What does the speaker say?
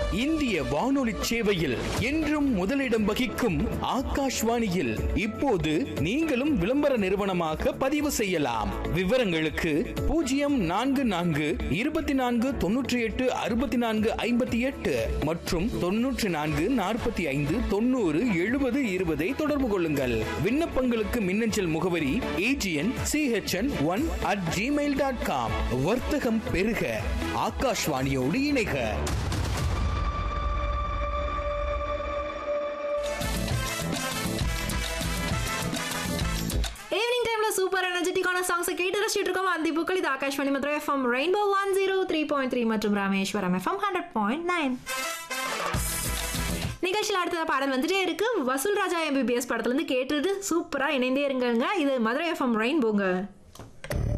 இந்திய வானொலி சேவையில் என்றும் முதலிடம் வகிக்கும் ஆகாஷ்வாணியில் இப்போது நீங்களும் விளம்பர நிறுவனமாக பதிவு செய்யலாம் விவரங்களுக்கு பூஜ்ஜியம் நான்கு நான்கு இருபத்தி நான்கு தொன்னூற்றி எட்டு அறுபத்தி நான்கு ஐம்பத்தி எட்டு மற்றும் தொன்னூற்றி நான்கு நாற்பத்தி ஐந்து தொண்ணூறு எழுபது இருபதை தொடர்பு கொள்ளுங்கள் விண்ணப்பங்களுக்கு மின்னஞ்சல் முகவரி AGN CHN one at Gmail dot com வர்த்தகம் பெருக ஆகாஷ்வாணியோடு இணைக ஈவினிங் டைம்ல சூப்பர் எனர்ஜெட்டிக்கான சாங்ஸை கேட்டு ரசிச்சுட்டு இருக்கோம் அந்த புக்கள் இது Akashvani Madurai FM rainbow one zero three point three மற்றும் Rameswaram FM hundred point nine நிகழ்ச்சியில் அடுத்த பாடல் வந்துட்டே இருக்கு வசூல் ராஜா எம்பிபிஎஸ் படத்துல இருந்து கேட்டுட்டு சூப்பரா இணைந்தே இருங்கங்க இது மதுரை எஃப்எம் ரெயின்போங்க